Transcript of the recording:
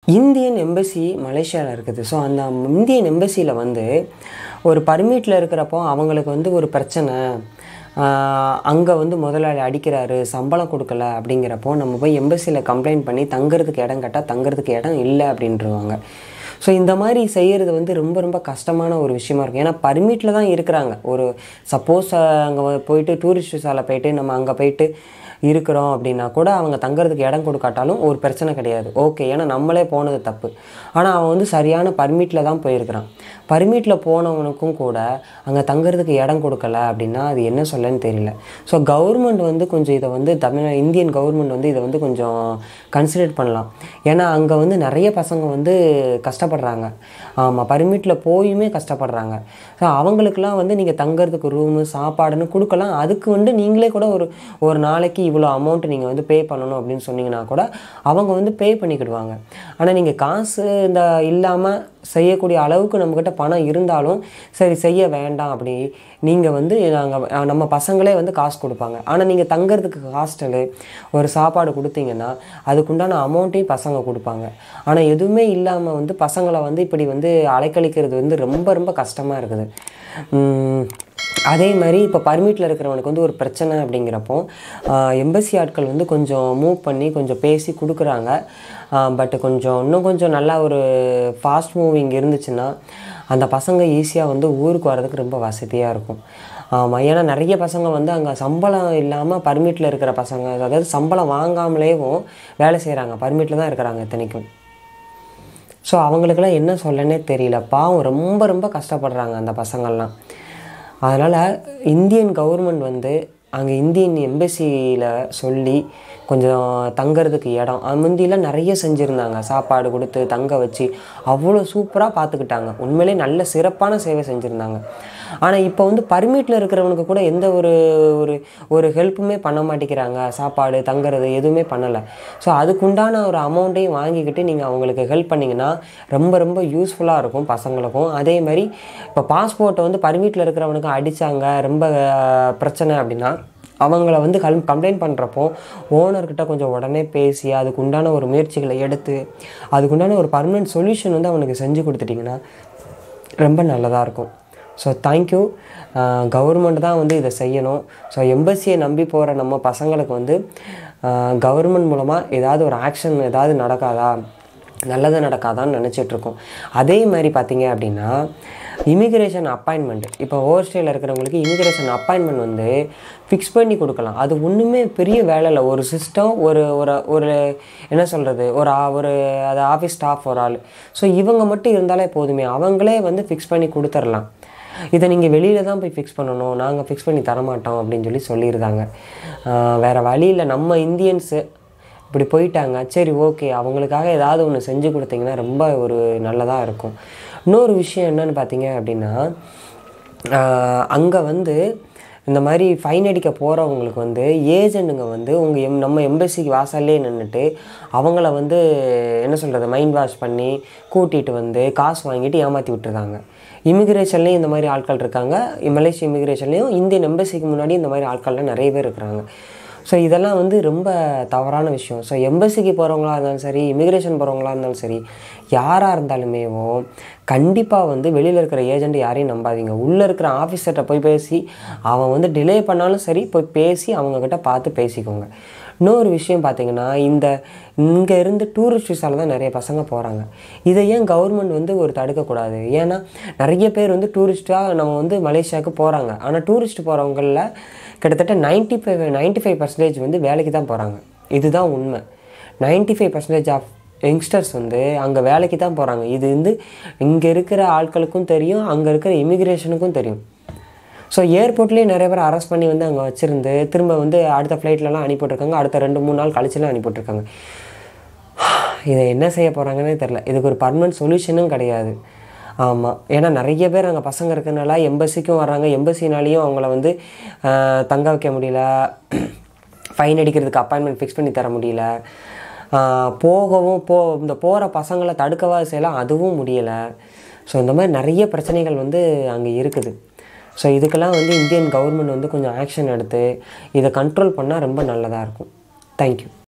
Indian embassy மலேசியாவில் இருக்குது so அந்த இந்தியன் எம்பசியில் வந்து ஒரு பர்மிட்டில் இருக்கிறப்போ அவங்களுக்கு வந்து ஒரு பிரச்சனை அங்கே வந்து முதலாளி அடிக்கிறாரு சம்பளம் கொடுக்கல அப்படிங்கிறப்போ நம்ம போய் எம்பசியில் கம்ப்ளைண்ட் பண்ணி தங்குறதுக்கு இடம் கேட்டால் தங்குறதுக்கு இடம் இல்லை அப்படின்றவாங்க ஸோ இந்த மாதிரி செய்கிறது வந்து ரொம்ப ரொம்ப கஷ்டமான ஒரு விஷயமா இருக்கும் ஏன்னா பர்மிட்டில் தான் இருக்கிறாங்க ஒரு சப்போஸ் அங்கே போயிட்டு டூரிஸ்ட் விசாவில் போயிட்டு நம்ம அங்கே போயிட்டு இருக்கிறோம் அப்படின்னா கூட அவங்க தங்குறதுக்கு இடம் கொடுக்காட்டாலும் ஒரு பிரச்சனை கிடையாது ஓகே ஏன்னா நம்மளே போனது தப்பு ஆனால் அவன் வந்து சரியான பர்மிட்டில் தான் போயிருக்கிறான் பர்மிட்டில் போனவனுக்கும் கூட அங்கே தங்குறதுக்கு இடம் கொடுக்கல அப்படின்னா அது என்ன சொல்லன்னு தெரியல ஸோ கவர்மெண்ட் வந்து கொஞ்சம் இதை வந்து தமிழ் இந்தியன் கவர்மெண்ட் வந்து இதை வந்து கொஞ்சம் கன்சிடர் பண்ணலாம் ஏன்னா அங்கே வந்து நிறைய பசங்க வந்து கஷ்டப்படுறாங்க ஆமாம் பர்மிட்டில் போயுமே கஷ்டப்படுறாங்க ஸோ அவங்களுக்குலாம் வந்து நீங்கள் தங்குறதுக்கு ரூமு சாப்பாடுன்னு கொடுக்கலாம் அதுக்கு வந்து நீங்களே கூட ஒரு ஒரு நாளைக்கு இவ்வளோ அமௌண்ட் நீங்கள் வந்து பே பண்ணணும் அப்படின்னு சொன்னீங்கன்னா கூட அவங்க வந்து பே பண்ணிக்கிடுவாங்க ஆனால் நீங்கள் காசு இந்த இல்லாமல் செய்யக்கூடிய அளவுக்கு நம்மக்கிட்ட பணம் இருந்தாலும் சரி செய்ய வேண்டாம் அப்படி நீங்கள் வந்து நாங்கள் நம்ம பசங்களே வந்து காசு கொடுப்பாங்க ஆனால் நீங்கள் தங்குறதுக்கு ஹாஸ்டலு ஒரு சாப்பாடு கொடுத்தீங்கன்னா அதுக்குண்டான அமௌண்ட்டையும் பசங்க கொடுப்பாங்க ஆனால் எதுவுமே இல்லாமல் வந்து பசங்களை வந்து இப்படி வந்து அலைக்கழிக்கிறது வந்து ரொம்ப ரொம்ப கஷ்டமாக இருக்குது உம், அதே மாதிரி இப்போ பர்மிட்டில் இருக்கிறவனுக்கு வந்து ஒரு பிரச்சனை அப்படிங்கிறப்போ எம்பசி ஆட்கள் வந்து கொஞ்சம் மூவ் பண்ணி கொஞ்சம் பேசி கொடுக்குறாங்க பட் கொஞ்சம் இன்னும் கொஞ்சம் நல்லா ஒரு ஃபாஸ்ட் மூவிங் இருந்துச்சுன்னா அந்த பசங்க ஈஸியாக வந்து ஊருக்கு வர்றதுக்கு ரொம்ப வசதியாக இருக்கும் ஆமாம் ஏன்னா நிறைய பசங்க வந்து அங்கே சம்பளம் இல்லாமல் பர்மிட்டில் இருக்கிற பசங்க அதாவது சம்பளம் வாங்காமலேயும் வேலை செய்கிறாங்க பர்மிட்டில் தான் இருக்கிறாங்க இத்தனைக்கும் ஸோ அவங்களுக்கெல்லாம் என்ன சொல்லனே தெரியல பாவம் ரொம்ப ரொம்ப கஷ்டப்படுறாங்க அந்த பசங்கள்லாம் அதனால் இந்தியன் கவர்மெண்ட் வந்து அங்கே இந்தியன் எம்பசியில் சொல்லி கொஞ்சம் தங்குறதுக்கு இடம் அது முந்தியெல்லாம் நிறைய செஞ்சுருந்தாங்க சாப்பாடு கொடுத்து தங்க வச்சு அவ்வளோ சூப்பராக பார்த்துக்கிட்டாங்க உண்மையிலே நல்ல சிறப்பான சேவை செஞ்சுருந்தாங்க ஆனால் இப்போ வந்து பர்மிட்டில் இருக்கிறவனுக்கு கூட எந்த ஒரு ஒரு ஒரு ஹெல்ப்புமே பண்ண மாட்டேங்கிறாங்க சாப்பாடு தங்குறது எதுவுமே பண்ணலை ஸோ அதுக்குண்டான ஒரு அமௌண்ட்டையும் வாங்கிக்கிட்டு நீங்கள் அவங்களுக்கு ஹெல்ப் பண்ணிங்கன்னா ரொம்ப ரொம்ப யூஸ்ஃபுல்லாக இருக்கும் பசங்களுக்கும் அதே மாதிரி இப்போ பாஸ்போர்ட்டை வந்து பர்மிட்டில் இருக்கிறவனுக்கு அடித்தாங்க ரொம்ப அஹ், பிரச்சனை அப்படின்னா அவங்கள வந்து கல் கம்ப்ளைண்ட் பண்ணுறப்போ ஓனர்கிட்ட கொஞ்சம் உடனே பேசி அதுக்கு உண்டான ஒரு முயற்சிகளை எடுத்து அதுக்குண்டான ஒரு பர்மனெண்ட் சொல்யூஷன் வந்து அவனுக்கு செஞ்சு கொடுத்துட்டிங்கன்னா ரொம்ப நல்லதாக இருக்கும் ஸோ தேங்க்யூ கவர்மெண்ட் தான் வந்து இதை செய்யணும் ஸோ எம்பசியை நம்பி போகிற நம்ம பசங்களுக்கு வந்து கவர்மெண்ட் மூலமாக ஏதாவது ஒரு ஆக்ஷன் ஏதாவது நடக்காதா நல்லது நடக்காதான்னு நினச்சிட்ருக்கோம் அதே மாதிரி பார்த்தீங்க அப்படின்னா இமிக்ரேஷன் அப்பாயின்மெண்ட் இப்போ ஓவர் ஸ்டேயில் இருக்கிறவங்களுக்கு இமிக்ரேஷன் அப்பாயின்மெண்ட் வந்து ஃபிக்ஸ் பண்ணி கொடுக்கலாம் அது ஒன்றுமே பெரிய வேலை இல்லை ஒரு சிஸ்டம் ஒரு ஒரு ஒரு என்ன சொல்கிறது ஒரு ஆ- ஒரு அது ஆஃபீஸ் ஸ்டாஃப் ஒரு ஆள் ஸோ இவங்க மட்டும் இருந்தாலே போதுமே அவங்களே வந்து ஃபிக்ஸ் பண்ணி கொடுத்துர்லாம் இதை நீங்கள் வெளியில் தான் போய் ஃபிக்ஸ் பண்ணணும் நாங்கள் ஃபிக்ஸ் பண்ணி தரமாட்டோம் அப்படின்னு சொல்லி சொல்லியிருந்தாங்க வேறு வழியில் நம்ம இந்தியன்ஸு இப்படி போயிட்டாங்க சரி ஓகே அவங்களுக்காக ஏதாவது ஒன்று செஞ்சு கொடுத்தீங்கன்னா ரொம்ப ஒரு நல்லதாக இருக்கும் இன்னொரு விஷயம் என்னன்னு பார்த்தீங்க அப்படின்னா அங்கே வந்து இந்த மாதிரி ஃபைன் அடிக்க போகிறவங்களுக்கு வந்து ஏஜென்ட்டுங்க வந்து உங்கள் எம் நம்ம எம்பசிக்கு வாசல்லே நின்றுட்டு அவங்கள வந்து என்ன சொல்கிறது மைண்ட் வாஷ் பண்ணி கூட்டிகிட்டு வந்து காசு வாங்கிட்டு ஏமாற்றி விட்டுருக்காங்க இமிக்ரேஷன்லேயும் இந்த மாதிரி ஆட்கள் இருக்காங்க மலேசியா இமிக்ரேஷன்லேயும் இந்தியன் எம்பசிக்கு முன்னாடி இந்த மாதிரி ஆட்கள்லாம் நிறைய பேர் இருக்கிறாங்க ஸோ இதெல்லாம் வந்து ரொம்ப தவறான விஷயம் ஸோ எம்பசிக்கு போகிறவங்களா இருந்தாலும் சரி இமிக்ரேஷன் போகிறவங்களா இருந்தாலும் சரி யாராக இருந்தாலுமேவோ கண்டிப்பாக வந்து வெளியில் இருக்கிற ஏஜென்ட் யாரையும் நம்பாதீங்க உள்ளே இருக்கிற ஆஃபீஸர்கிட்ட போய் பேசி அவன் வந்து டிலே பண்ணாலும் சரி போய் பேசி அவங்கக்கிட்ட பார்த்து பேசிக்கோங்க இன்னொரு விஷயம் பார்த்தீங்கன்னா இந்த இங்கே இருந்து டூரிஸ்ட் விசாவில் தான் நிறைய பசங்க போகிறாங்க இதை ஏன் கவர்மெண்ட் வந்து ஒரு தடுக்கக்கூடாது ஏன்னா நிறைய பேர் வந்து டூரிஸ்ட்டாக நம்ம வந்து மலேசியாவுக்கு போகிறாங்க ஆனால் டூரிஸ்ட் போகிறவங்களில் கிட்டத்தட்ட ninety five ninety five percentage வந்து வேலைக்கு தான் போகிறாங்க இதுதான் உண்மை ninety five percentage of youngsters வந்து அங்கே வேலைக்கு தான் போகிறாங்க இது வந்து இங்கே இருக்கிற ஆட்களுக்கும் தெரியும் அங்கே இருக்கிற இமிக்ரேஷனுக்கும் தெரியும் ஸோ ஏர்போர்ட்லேயே நிறைய பேர் அரெஸ்ட் பண்ணி வந்து அங்கே வச்சுருந்து திரும்ப வந்து அடுத்த ஃப்ளைட்லலாம் அனுப்பிவிட்ருக்காங்க அடுத்த ரெண்டு மூணு நாள் கழிச்சுலாம் அனுப்பிவிட்ருக்காங்க இதை என்ன செய்ய போகிறாங்கன்னே தெரில இதுக்கு ஒரு பர்மனன்ட் சொல்யூஷனும் கிடையாது ஆமாம் ஏன்னா நிறைய பேர் அங்கே பசங்க இருக்கனால எம்பசிக்கும் வர்றாங்க எம்பசினாலேயும் அவங்கள வந்து ஆஹ், தங்க வைக்க முடியல ஃபைன் அடிக்கிறதுக்கு அப்பாயின்மெண்ட் ஃபிக்ஸ் பண்ணி தர முடியல ஆஹ், போகவும் போ இந்த போகிற பசங்களை தடுக்கவா செய்யலாம் அதுவும் முடியலை ஸோ இந்த மாதிரி நிறைய பிரச்சனைகள் வந்து அங்கே இருக்குது ஸோ இதுக்கெல்லாம் வந்து இந்தியன் கவர்மெண்ட் வந்து கொஞ்சம் ஆக்ஷன் எடுத்து இதை கண்ட்ரோல் பண்ணால் ரொம்ப நல்லதாக இருக்கும் தேங்க்யூ